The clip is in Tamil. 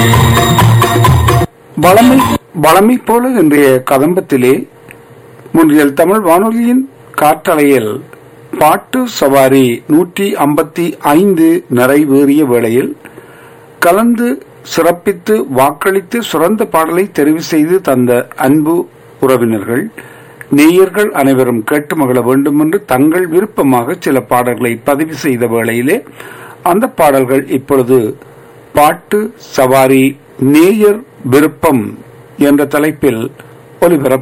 வளமை வளமை போல இன்றைய கதம்பத்திலே முன்றியல் தமிழ் வானொலியின் காற்றலையில் பாட்டு சவாரி நூற்றி ஐம்பத்தி ஐந்து நிறைவேறிய வேளையில் கலந்து சிறப்பித்து வாக்களித்து சிறந்த பாடலை தெரிவு செய்து தந்த அன்பு உறவினர்கள் நேயர்கள் அனைவரும் கேட்டு மகிழ வேண்டும் என்று தங்கள் விருப்பமாக சில பாடல்களை பதிவு செய்த வேளையிலே அந்த பாடல்கள் இப்பொழுது பாட்டு சவாரி நேயர் விருப்பம் என்ற தலைப்பில் ஒலிபரப்பு